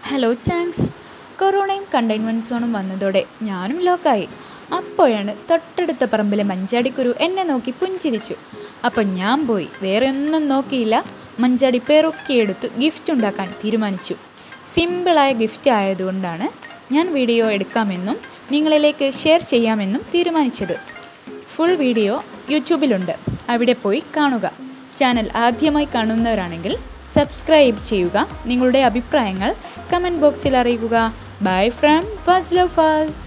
hello ചാങ്സ് കൊറോണയും containment സോണും വന്നതോടെ ഞാനും ലോക്കായി അപ്പോഴാണ് തൊട്ടടുത്ത പറമ്പിലെ മഞ്ചാടിക്കുരു എന്നെ നോക്കി പുഞ്ചിരിച്ചു അപ്പം ഞാൻ പോയി വേറെ ഒന്നും നോക്കിയില്ല മഞ്ചാടി പെറുക്കിയെടുത്ത് ഗിഫ്റ്റ് ഉണ്ടാക്കാൻ തീരുമാനിച്ചു സിമ്പിളായ ഗിഫ്റ്റ് ആയതുകൊണ്ടാണ് ഞാൻ വീഡിയോ എടുക്കാമെന്നും നിങ്ങളിലേക്ക് ഷെയർ ചെയ്യാമെന്നും തീരുമാനിച്ചത് ഫുൾ വീഡിയോ യൂട്യൂബിലുണ്ട് അവിടെ പോയി കാണുക ചാനൽ ആദ്യമായി കാണുന്നവരാണെങ്കിൽ സബ്സ്ക്രൈബ് ചെയ്യുക നിങ്ങളുടെ അഭിപ്രായങ്ങൾ കമൻറ്റ് ബോക്സിൽ അറിയിക്കുക ബൈ ഫ്രം ഫസ്റ്റ് ലവ് ഫാസ്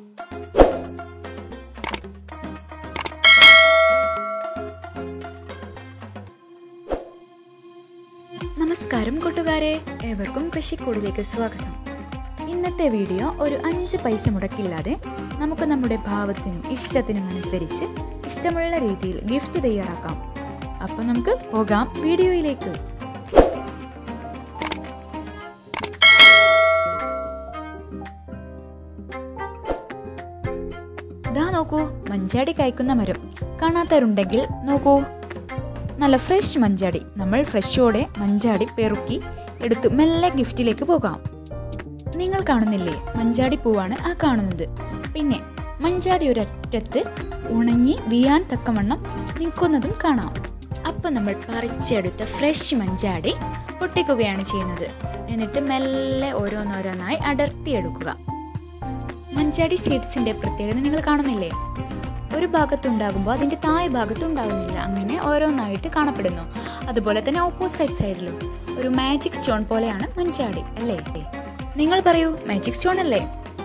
നമസ്കാരം കൂട്ടുകാരെ ഏവർക്കും കൃഷിക്കൂടിലേക്ക് സ്വാഗതം ഇന്നത്തെ വീഡിയോ ഒരു അഞ്ച് പൈസ മുടക്കില്ലാതെ നമുക്ക് നമ്മുടെ ഭാവത്തിനും ഇഷ്ടത്തിനും അനുസരിച്ച് ഇഷ്ടമുള്ള രീതിയിൽ ഗിഫ്റ്റ് തയ്യാറാക്കാം അപ്പോൾ നമുക്ക് പോകാം വീഡിയോയിലേക്ക് ദാ നോക്കൂ മഞ്ചാടി കായ്ക്കുന്ന മരം കാണാത്തവരുണ്ടെങ്കിൽ നോക്കൂ നല്ല ഫ്രഷ് മഞ്ചാടി നമ്മൾ ഫ്രഷോടെ മഞ്ചാടി പെറുക്കി എടുത്ത് മെല്ലെ ഗിഫ്റ്റിലേക്ക് പോകാം നിങ്ങൾ കാണുന്നില്ലേ മഞ്ചാടി പൂവാണ് ആ കാണുന്നത് പിന്നെ മഞ്ചാടി ഒരറ്റത്ത് ഉണങ്ങി വീയാൻ തക്കവണ്ണം നിൽക്കുന്നതും കാണാം അപ്പം നമ്മൾ പറിച്ചെടുത്ത ഫ്രഷ് മഞ്ചാടി പൊട്ടിക്കുകയാണ് ചെയ്യുന്നത് എന്നിട്ട് മെല്ലെ ഓരോന്നോരോന്നായി അടർത്തിയെടുക്കുക മഞ്ചാടി സീഡ്സിന്റെ പ്രത്യേകത നിങ്ങൾ കാണുന്നില്ലേ ഒരു ഭാഗത്തുണ്ടാകുമ്പോൾ അതിന്റെ താഴെ ഭാഗത്ത് ഉണ്ടാകുന്നില്ല അങ്ങനെ ഓരോന്നായിട്ട് കാണപ്പെടുന്നു അതുപോലെ തന്നെ ഓപ്പോസിറ്റ് സൈഡിലും ഒരു മാജിക് സ്റ്റോൺ പോലെയാണ് മഞ്ചാടി അല്ലേ നിങ്ങൾ പറയൂ മാജിക് സ്റ്റോൺ അല്ലേ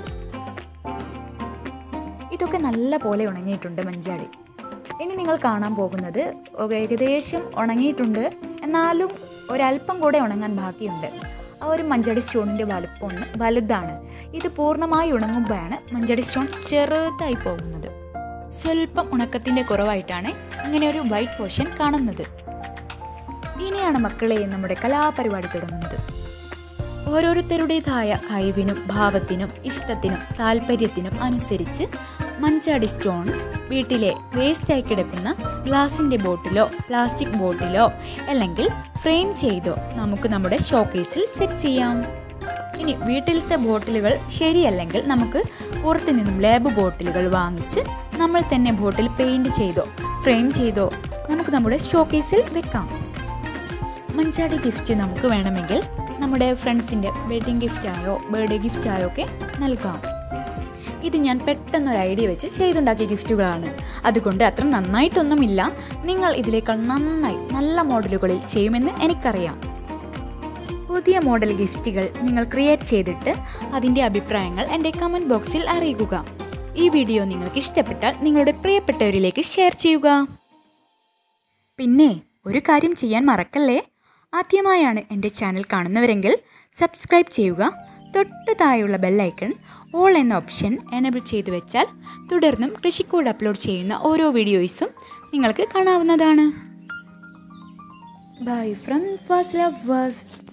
ഇതൊക്കെ നല്ല പോലെ ഉണങ്ങിയിട്ടുണ്ട് മഞ്ചാടി ഇനി നിങ്ങൾ കാണാൻ പോകുന്നത് ഏകദേശം ഉണങ്ങിയിട്ടുണ്ട് എന്നാലും ഒരല്പം കൂടെ ഉണങ്ങാൻ ബാക്കിയുണ്ട് ആ ഒരു മഞ്ചാടി സ്റ്റോണിൻ്റെ വലുപ്പം ഒന്ന് വലുതാണ് ഇത് പൂർണ്ണമായി ഉണങ്ങുമ്പോഴാണ് മഞ്ചാടി സ്റ്റോൺ ചെറുതായി പോകുന്നത് സ്വല്പം ഉണക്കത്തിൻ്റെ കുറവായിട്ടാണ് ഇങ്ങനെ ഒരു വൈറ്റ് പോർഷൻ കാണുന്നത് ഇനിയാണ് മക്കളെ നമ്മുടെ കലാപരിപാടി തുടങ്ങുന്നത് ഓരോരുത്തരുടേതായ കഴിവിനും ഭാവത്തിനും ഇഷ്ടത്തിനും താല്പര്യത്തിനും അനുസരിച്ച് മഞ്ചാടി സ്റ്റോൺ വീട്ടിലെ വേസ്റ്റായി കിടക്കുന്ന ഗ്ലാസിൻ്റെ ബോട്ടിലോ പ്ലാസ്റ്റിക് ബോട്ടിലോ അല്ലെങ്കിൽ ഫ്രെയിം ചെയ്തോ നമുക്ക് നമ്മുടെ ഷോക്കേസിൽ സെറ്റ് ചെയ്യാം ഇനി വീട്ടിലത്തെ ബോട്ടിലുകൾ ശരിയല്ലെങ്കിൽ നമുക്ക് പുറത്തു നിന്നും ലാബ് ബോട്ടിലുകൾ വാങ്ങിച്ച് നമ്മൾ തന്നെ ബോട്ടിൽ പെയിൻറ് ചെയ്തോ ഫ്രെയിം ചെയ്തോ നമുക്ക് നമ്മുടെ ഷോക്കേസിൽ വെക്കാം മഞ്ചാടി ഗിഫ്റ്റ് നമുക്ക് വേണമെങ്കിൽ നമ്മുടെ ഫ്രണ്ട്സിൻ്റെ വെഡിങ് ഗിഫ്റ്റായോ ബർത്ത്ഡേ ഗിഫ്റ്റായോ ഒക്കെ നൽകാം ഇത് ഞാൻ പെട്ടെന്നൊരു ഐഡിയ വെച്ച് ചെയ്തുണ്ടാക്കിയ ഗിഫ്റ്റുകളാണ് അതുകൊണ്ട് അത്ര നന്നായിട്ടൊന്നുമില്ല നിങ്ങൾ ഇതിലേക്കാൾ നന്നായി നല്ല മോഡലുകളിൽ ചെയ്യുമെന്ന് എനിക്കറിയാം പുതിയ മോഡൽ ഗിഫ്റ്റുകൾ നിങ്ങൾ ക്രിയേറ്റ് ചെയ്തിട്ട് അതിൻ്റെ അഭിപ്രായങ്ങൾ എൻ്റെ കമൻറ്റ് ബോക്സിൽ അറിയിക്കുക ഈ വീഡിയോ നിങ്ങൾക്ക് ഇഷ്ടപ്പെട്ടാൽ നിങ്ങളുടെ പ്രിയപ്പെട്ടവരിലേക്ക് ഷെയർ ചെയ്യുക പിന്നെ ഒരു കാര്യം ചെയ്യാൻ മറക്കല്ലേ ആദ്യമായാണ് എൻ്റെ ചാനൽ കാണുന്നവരെങ്കിൽ സബ്സ്ക്രൈബ് ചെയ്യുക തൊട്ട് താഴെയുള്ള ബെല്ലൈക്കൺ ഓൾ എന്ന ഓപ്ഷൻ എനബിൾ ചെയ്തു വെച്ചാൽ തുടർന്നും കൃഷിക്കൂട് അപ്ലോഡ് ചെയ്യുന്ന ഓരോ വീഡിയോസും നിങ്ങൾക്ക് കാണാവുന്നതാണ് bye from first love verse